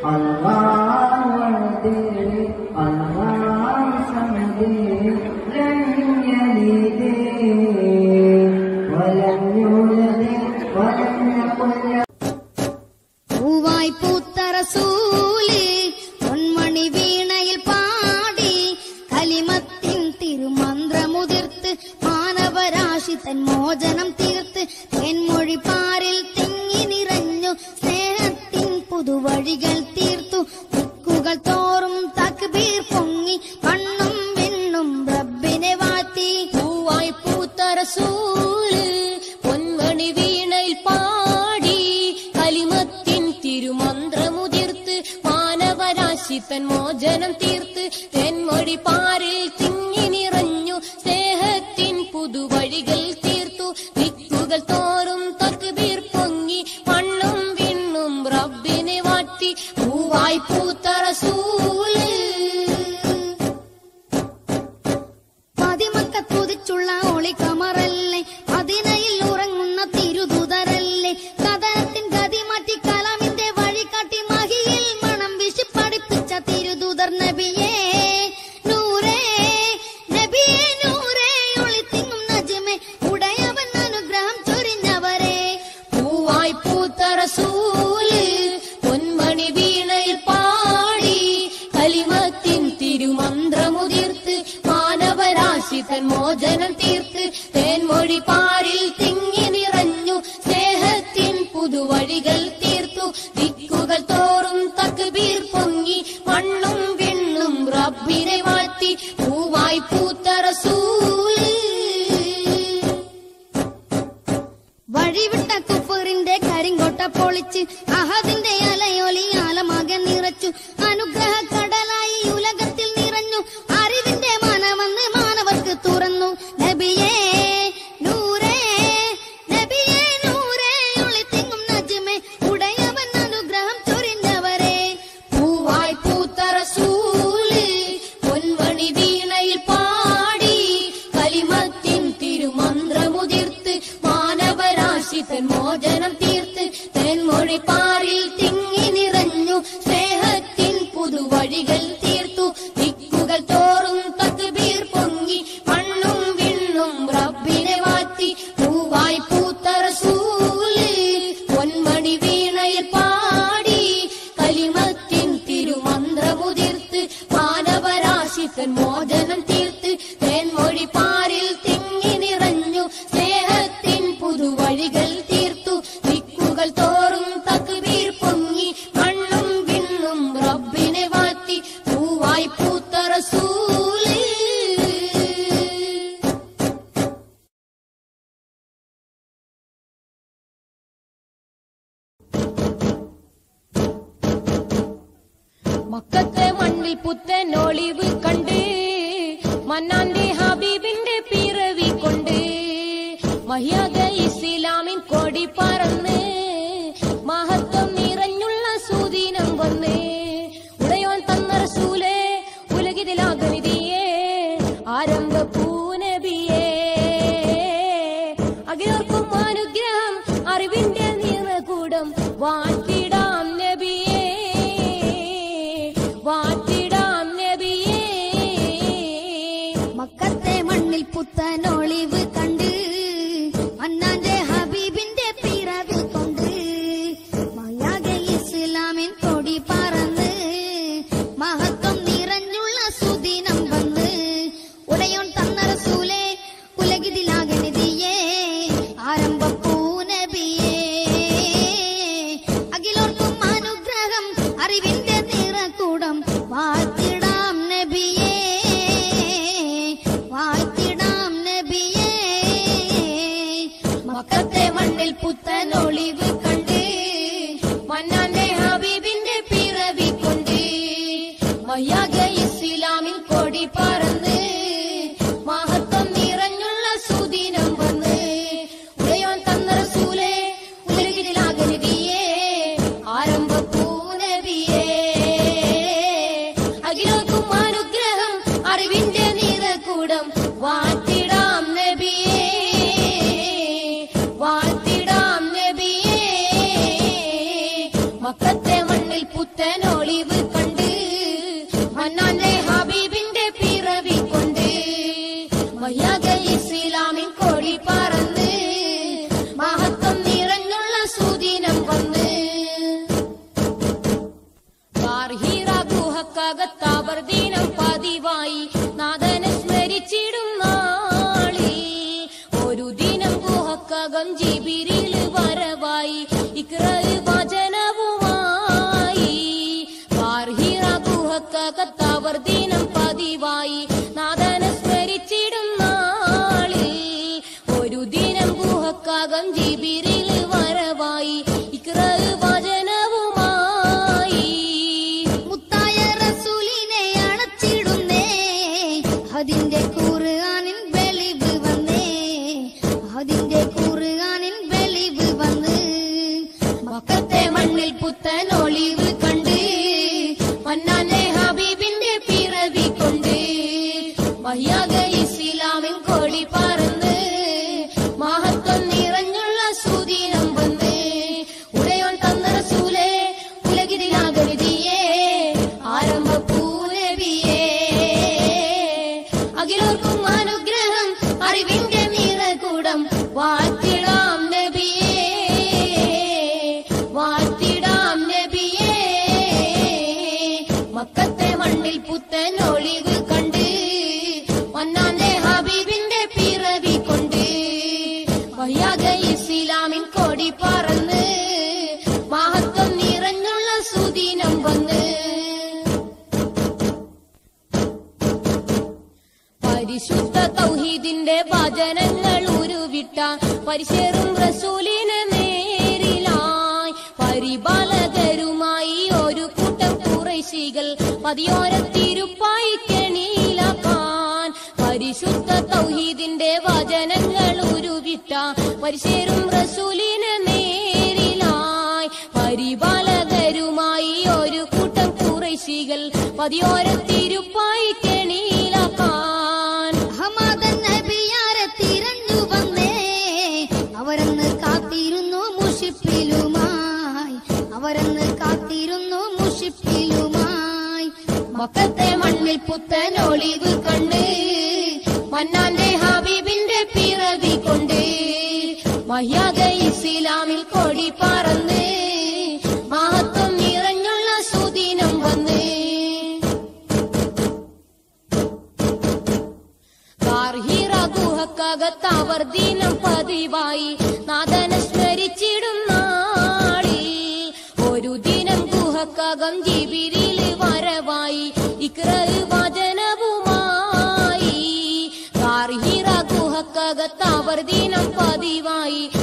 الله ولدي الله صمدي لم يلد ولم يولد ولم يكن له പൂവായി പൂത്ത റസൂല് പൊന്മണി വീണയിൽ പാടി കലിമത്തിൻ തിരുമന്ത്രമുതിർത്ത് മാനവരാശി തൻ മോചനം തീർത്ത് തെന്മൊഴി പാരിൽ തിങ്ങി നിറഞ്ഞു സ്നേഹത്തിൻ പുതുവഴികൾ തീർത്തു ദിക്കുകൾ തോറും തക്ബീർ പൊങ്ങി കണ്ണും വെണ്ണും റബ്ബിനെ വാറ്റി പൂവായി പൂത്ത റസൂല് പൊന്മണി വീണയിൽ പാടി കലിമത്തിൻ തിരുമന്ത്രമുതിർത്ത് മാനവരാശി തൻ മോചനം തീർത്ത് തെന്മൊഴി പാരിൽ തിങ്ങി നിറഞ്ഞു സ്നേഹത്തിൻ പുതുവഴികൾ തീർത്തു ദിക്കുകൾ തോറും തക്ബീർ പൊങ്ങി മണ്ണും വിണ്ണും റബ്ബിനെ വാറ്റി പൂവായി പൂത്ത റസൂല് പതിമക്ക തുതിച്ചുള്ള ഒളി കമറല്ലേ പതിനയിൽ ഉറങ്ങുന്ന തിരുതുതരല്ലേ കഥനത്തിൻ ഗതി മാറ്റി കലാമിന്റെ വഴി കാട്ടി മഹിയിൽ മണം വിശി പഠിപ്പിച്ച തിരുതുതർ നബിയേ നൂറേ നബിയേ നൂറേ ഒളിത്തിങ്ങും നജമേ ഉടയവൻ അനുഗ്രഹം ചൊരിഞ്ഞവരെ പൂവായി പൂത്ത റസൂല് പൊന്മണി വീണയിൽ പാടി കലിമത്തിൻ തിരുമന്ത്രമുതിർത്ത് മാനവരാശി തൻ മോചനം തീർത്ത് തേൻമൊഴി പാരിൽ തിങ്ങി നിറഞ്ഞു സ്നേഹത്തിൻ പുതുവഴികൾ തീർത്തു ദിക്കുകൾ തോറും തക്ബീർ പൊങ്ങി മണ്ണും വിണ്ണും റബ്ബിനെ വാഴ്ത്തി പൂവായി പൂത്ത റസൂല് വഴിവിട്ട കുഫറിന്റെ കരിങ്കോട്ട പൊളിച്ച് അഹദിന്റെ അലയൊലി ആലമാകെ നിറച്ചു അനുഗ്രഹ കടലായി ഉലകത്തിൽ നിറഞ്ഞു അറിവിന്റെ മനമെന്ന് മാനവർക്ക് തുറന്നു നബിയേ നൂറേ നബിയേ നൂറേ ഒളിത്തിങ്ങും നജ്മേ ഉടയവൻ അനുഗ്രഹം ചൊരിഞ്ഞവരെ പൂവായി പൂത്ത റസൂല് പൊൻവണി വീണയിൽ പാടി കലിമത്തിൻ തിരുമന്ത്രമുതിർത്ത് മാനവരാശി തൻ മോചനം തീർത്ത് തെന്മൊഴി പാറിൽ തിങ്ങി നിറഞ്ഞു സ്നേഹത്തിൻ പുതുവഴികൾ തീർത്തു ദിക്കുകൾ തോറും തക്ബീർ പൊങ്ങി മണ്ണും വിണ്ണും റബ്ബിനെ വാറ്റി പൂവായി പൂത്ത റസൂല് പൊന്മണി വീണയിൽ പാടി കലിമത്തിൻ തിരുമന്ത്രമുതിർത്ത് മാനവരാശി തൻ മോചനം തീർത്ത് തേൻമൊഴി പാരിൽ തിങ്ങി നിറഞ്ഞു സ്നേഹത്തിൻ പുതുവഴികൾ തീർത്തു ദിക്കുകൾ തോറും തക്ബീർ പൊങ്ങി മണ്ണും വിണ്ണും റബ്ബിനെ വാറ്റി പൂവായി പൂത്ത റസൂല് മക്കത്തെ മണ്ണിൽ പുത്തൻ ഒളിവ് കണ്ട് മന്നാന്റെ ഹബീബിന്റെ പിറവി കൊണ്ട് മഹ്യാഗ ഇസ്ലാമിൻ കൊടി പറന്ന് മഹത്വം നിറഞ്ഞുള്ള സുദീനം വന്ന് ഉടയോൻ തന്ന റസൂലേ ഉലകിതിലാകനിതിയേ ആരംഭ പൂനബിയേ അഖിലോർക്കും അനുഗ്രഹം അറിവിന്റെ നിറകൂടം വാഴ്ത്തിടാം നബിയേ വാഴ്ത്തിടാം നബിയേ മക്കത്തെ മണ്ണിൽ പുത്തൻ ഒളിവ് കണ്ട് അന്നാന്റെ ഹബീബിന്റെ പിറവി കൊണ്ട് മായാകെ ഇസ്ലാമിൻ കൊടി പറന്ന് മഹത്വം നിറഞ്ഞുള്ള സുദിനം വന്ന് ഉടയോൻ തന്ന റസൂലേ ഉലകിതിലാകനിതിയേ ആരംഭ പൂനബിയേ അഖിലോർക്കും അനുഗ്രഹം അറിവിന്റെ നിറക്കൂടം വാഴ്ത്തിടാം നബിയേ വാഴ്ത്തിടാം നബിയേ മക്കത്തെ മണ്ണിൽ പുത്തൻ ഒളിവ് കണ്ട് മന്നാന്റെ ഹബീബിന്റെ പിറവി കൊണ്ട് മയ്യാഗ ഇസ്ലാമിൻ കൊടി പറന്ന് മഹത്വം നിറഞ്ഞുള്ള സുദിനം വന്ന് ഉടയോൻ തന്ന റസൂലേ ഉലകിലാകരുതിയേ ആരംഭ പൂനബിയേ അഖിലോക്കും അനുഗ്രഹം അറിവിന്റെ നിറകൂടം വാഴ്ത്തിടാം നബിയേ വാഴ്ത്തിടാം നബിയേ മക്കത്തെ മണ്ണിൽ പുത്തനോ വയ്യാക ഇസ്ലാമിൻ കൊടി പറന്ന് മഹത്വം നിറഞ്ഞുള്ള സുദിനം വന്ന് ഉടയോൻ തന്ന റസൂലേ ഉലകിരിലാകരുതിയേ ആരംഭ പൂനബിയേ അഖിലോർക്കും അനുഗ്രഹം അറിവിന്റെ നിറകൂടം വാഴ്ത്തിടാം നബിയേ വാഴ്ത്തിടാം നബിയേ മക്കത്തെ മണ്ണിൽ പുത്തൻ ഒളിവ് കണ്ട് ഒന്നാന്റെ ഹബീബിന്റെ പിറവി കൊണ്ട് വയ്യാക ഇസ്ലാമിൻ കൊടി പറന്ന് മഹത്വം നിറഞ്ഞുള്ള സുദിനം വന്ന് പരിശുദ്ധ തൗഹീദിന്റെ വചനങ്ങൾ ഉരുവിട്ട പരിശേറും റസൂലിനെ നേരിലായി പരിപാലകരുമായി ഒരു കൂട്ടം കുറേശികൾ പതിയോരത്തിരുപ്പായി കെണിയിലാക്കാൻ പരിശുദ്ധ തൗഹീദിന്റെ വചനങ്ങൾ ഉരുവിട്ട പരിശേറും റസൂലിനെ നേരിലായി പരിപാലകരുമായി ഒരു കൂട്ടം കുറേശികൾ പതിയോരത്തിരുപ്പായി കെണിയിലാക്കാൻ അഹമ്മദൻ നബിയാരെ തിരഞ്ഞു വന്നേ അവരെന്ന് കാത്തിരുന്നു മുഷിപ്പിലുമായി അവരെന്ന് കാത്തിരുന്നു മുഷിപ്പിലുമായി മക്കത്തെ മണ്ണിൽ പുത്തൻ ഒളിവ് കണ്ട് മന്നാന്റെ ഹബീബിന്റെ പിറവി കൊണ്ട് മഹ്യാഗ ഇസ്ലാമിൽ കൊടി പറന്ന് മഹത്വം നിറഞ്ഞുള്ള സുദിനം വന്ന് ഗാർഹിറ ഗുഹക്കകത്ത് അവർ ദിനം പതിവായി നാഥനെ സ്മരിച്ചിടും നാളിൽ ഒരു ദിനം ഗുഹക്കകം ജിബിരിൽ വരവായി ഇക്ര വചനവുമായി ഗാർഹിറ ഗുഹക്കകത്ത് അവർ ദിനം പതിവായി